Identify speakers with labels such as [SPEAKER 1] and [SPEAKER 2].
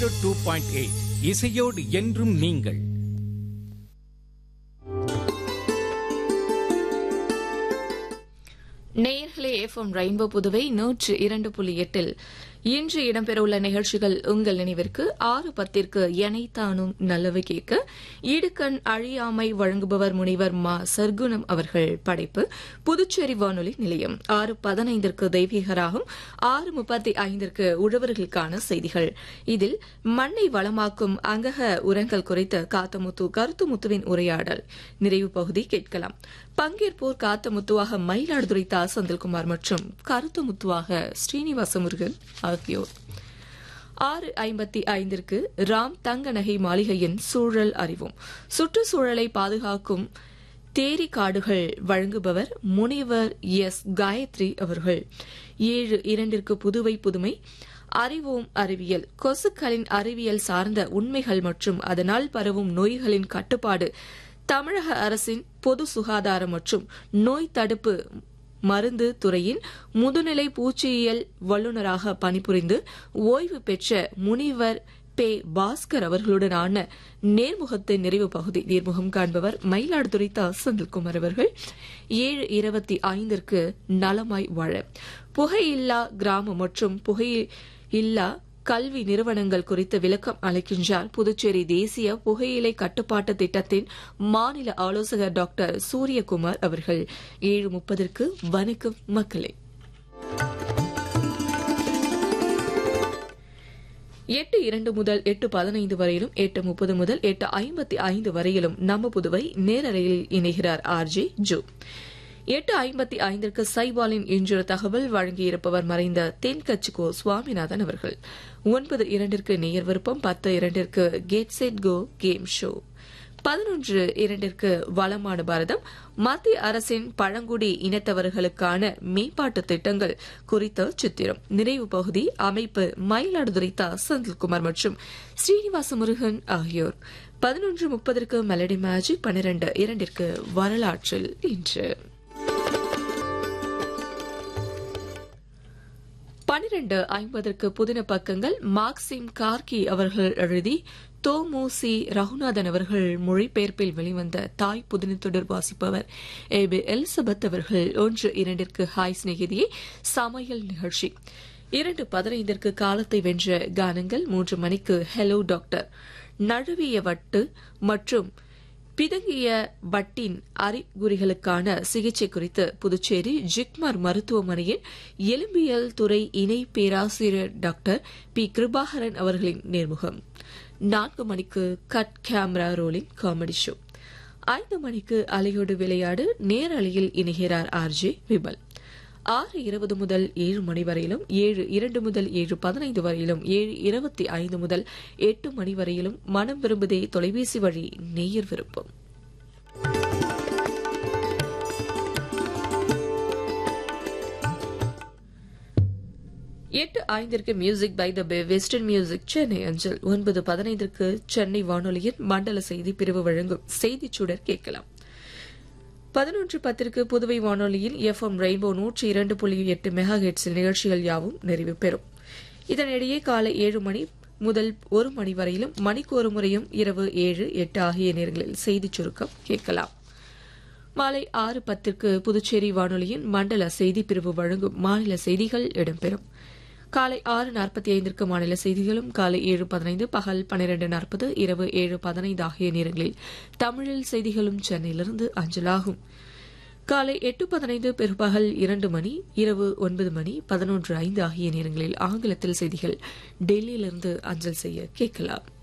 [SPEAKER 1] zero two point eight இசையோடு என்றும் நீங்கள்
[SPEAKER 2] நேயர்களே எஃப்எம் ரெயின்போ புதுவை நூற்று இரண்டு புள்ளி எட்டில் இன்று இடம்பெறவுள்ள நிகழ்ச்சிகள் உங்கள் நினைவிற்கு ஆறு பத்திற்கு எனைத்தானும் நல்லவை கேட்க ஈடுக்கண் அழியாமை வழங்குபவர் முனைவர் மா சர்க்குணம் அவர்கள் படைப்பு புதுச்சேரி வானொலி நிலையம் ஆறு பதினைந்திற்கு தெய்வீகராகும் ஆறு முப்பத்தி ஐந்திற்கு உழவர்களுக்கான செய்திகள் இதில் மண்ணை வளமாக்கும் அங்கக உரங்கள் குறித்த காத்தமுத்து கருத்துமுத்துவின் உரையாடல் நிறைவு பகுதி கேட்கலாம் பங்கேற்போர் காத்தமுத்துவாக மயிலாடுதுறை தா செந்தில்குமார் மற்றும் கருத்துமுத்துவாக ஸ்ரீனிவாச முருகன் ஆகியோர் ஆறு ஐம்பத்தி ஐந்திற்கு ராம் தங்க நகை மாளிகையின் சூழல் அறிவோம் சுற்றுச்சூழலை பாதுகாக்கும் தேரி காடுகள் வழங்குபவர் முனைவர் எஸ் காயத்ரி அவர்கள் ஏழு இரண்டிற்கு புதுவை புதுமை அறிவோம் அறிவியல் கொசுக்களின் அறிவியல் சார்ந்த உண்மைகள் மற்றும் அதனால் பரவும் நோய்களின் கட்டுப்பாடு தமிழக அரசின் பொது சுகாதாரம் மற்றும் நோய் தடுப்பு மருந்து துறையின் முதுநிலை பூச்சியியல் வல்லுநராக பணிபுரிந்து ஓய்வு பெற்ற முனிவர் பே பாஸ்கர் அவர்களுடனான நேர்முகத்தின் நிறைவு பகுதி நேர்முகம் காண்பவர் மயிலாடுதுறை தா செந்தில்குமார் அவர்கள் ஏழு இருபத்தி ஐந்திற்கு நலமாய் வாழ புகையில்லா கிராமம் மற்றும் புகையில்லா கல்வி நிறுவனங்கள் குறித்து விளக்கம் அளிக்கின்றார் புதுச்சேரி தேசிய புகையிலை கட்டுப்பாட்டு திட்டத்தின் மாநில ஆலோசகர் டாக்டர் சூரியகுமார் அவர்கள் ஏழு முப்பதற்கு வணக்கம் மக்களே எட்டு இரண்டு முதல் எட்டு பதினைந்து வரையிலும் எட்டு முப்பது முதல் எட்டு ஐம்பத்தி ஐந்து வரையிலும் நம்ம புதுவை நேரலையில் இணைகிறார் ஆர் ஜே ஜோ எட்டு ஐம்பத்தி ஐந்திற்கு சைபாலின் இன்று தகவல் வழங்கியிருப்பவர் மறைந்த தென்கட்சிகோ சுவாமிநாதன் அவர்கள் ஒன்பது இரண்டிற்கு நேயர் விருப்பம் பத்து இரண்டிற்கு get set go game show பதினொன்று இரண்டிற்கு வளமான பாரதம் மத்திய அரசின் பழங்குடி இனத்தவர்களுக்கான மேம்பாட்டு திட்டங்கள் குறித்த சித்திரம் நிறைவு பகுதி அமைப்பு மயிலாடுதுறை தா செந்தில்குமார் மற்றும் ஸ்ரீனிவாச முருகன் ஆகியோர் பதினொன்று முப்பதற்கு மெலடி மேஜிக் பன்னிரண்டு இரண்டிற்கு வரலாற்றில் இன்று பனிரெண்டு ஐம்பதற்கு புதின பக்கங்கள் மார்க்சிம் கார்கி அவர்கள் எழுதி தோமு சி ரகுநாதன் அவர்கள் மொழிபெயர்ப்பில் வெளிவந்த தாய் புதினத்துடர் வாசிப்பவர் ஏ பி எலிசபெத் அவர்கள் ஒன்று இரண்டிற்கு ஹாய் சிநேகிதியே சமையல் நிகழ்ச்சி இரண்டு பதினைந்திற்கு காலத்தை வென்ற கானங்கள் மூன்று மணிக்கு ஹெலோ டாக்டர் நழுவிய வட்டு மற்றும் பிதங்கிய வட்டின் அறிகுறிகளுக்கான சிகிச்சை குறித்து புதுச்சேரி ஜிக்மர் மருத்துவமனையின் எலும்பியல் துறை இணை பேராசிரியர் டாக்டர் பி கிருபாகரன் அவர்களின் நேர்முகம் நான்கு மணிக்கு cut camera rolling comedy show ஐந்து மணிக்கு அலையோடு விளையாடு நேரலையில் இணைகிறார் ஆர் ஜே விமல் ஆறு இருபது முதல் ஏழு மணி வரையிலும் ஏழு இரண்டு முதல் ஏழு பதினைந்து வரையிலும் ஏழு இருபத்தி ஐந்து முதல் எட்டு மணி வரையிலும் மனம் விரும்புதே தொலைபேசி வழி நேயர் விருப்பம் எட்டு ஐந்திற்கு music by the bay western music Chennai அஞ்சல் ஒன்பது பதினைந்திற்கு சென்னை வானொலியின் மண்டல செய்தி பிரிவு வழங்கும் செய்திச் சுடர் கேட்கலாம் பதினொன்று பத்திற்கு புதுவை வானொலியில் எஃப் எம் ரெயின்போ நூற்றி இரண்டு புள்ளி எட்டு மெகா ஹெட்ஸில் நிகழ்ச்சிகள் யாவும் நிறைவு பெறும் இதனிடையே காலை ஏழு மணி முதல் ஒரு மணி வரையிலும் மணிக்கு ஒரு முறையும் இரவு ஏழு எட்டு ஆகிய நேரங்களில் செய்திச் சுருக்கம் கேட்கலாம் மாலை ஆறு பத்திற்கு புதுச்சேரி வானொலியின் மண்டல செய்தி பிரிவு வழங்கும் மாநில செய்திகள் இடம்பெறும் காலை ஆறு நாற்பத்தி ஐந்திற்கு மாநில செய்திகளும் காலை ஏழு பதினைந்து பகல் பன்னிரண்டு நாற்பது இரவு ஏழு பதினைந்து ஆகிய நேரங்களில் தமிழில் செய்திகளும் சென்னையிலிருந்து அஞ்சலாகும் காலை எட்டு பதினைந்து பிற்பகல் இரண்டு மணி இரவு ஒன்பது மணி பதினொன்று ஐந்து ஆகிய நேரங்களில் ஆங்கிலத்தில் செய்திகள் டெல்லியிலிருந்து அஞ்சல் செய்ய கேட்கலாம்